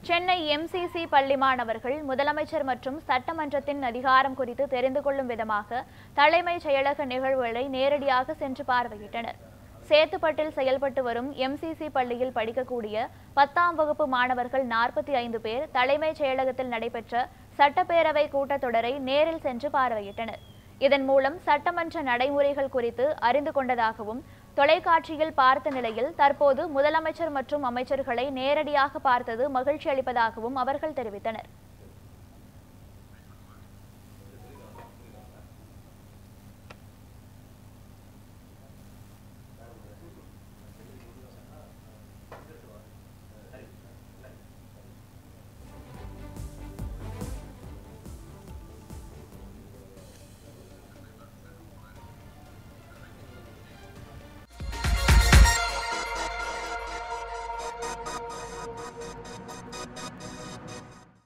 Chennai MCC பள்ளி மாணவர்கள் முதலமைச்சர் மற்றும் சட்டமன்றத்தின் அதிகாரம் குறித்து தெரிந்து கொள்ளும் விதமாக தலைமைச் செயலக நிகழ்வுகளை நேரடியாக சென்று பார்வையிட்டனர் சேத்துப்பட்டில் செயல்பட்டு வரும் எம்சிசி பள்ளியில் படிக்கக்கூடிய பத்தாம் வகுப்பு மாணவர்கள் நாற்பத்தி ஐந்து பேர் தலைமைச் செயலகத்தில் நடைபெற்ற சட்டப்பேரவை கூட்டத்தொடரை நேரில் சென்று பார்வையிட்டனர் இதன் மூலம் சட்டமன்ற நடைமுறைகள் குறித்து அறிந்து கொண்டதாகவும் தொலைக்காட்சியில் பார்த்த நிலையில் தற்போது முதலமைச்சர் மற்றும் அமைச்சர்களை நேரடியாக பார்த்தது மகிழ்ச்சி அளிப்பதாகவும் அவர்கள் தெரிவித்தனர்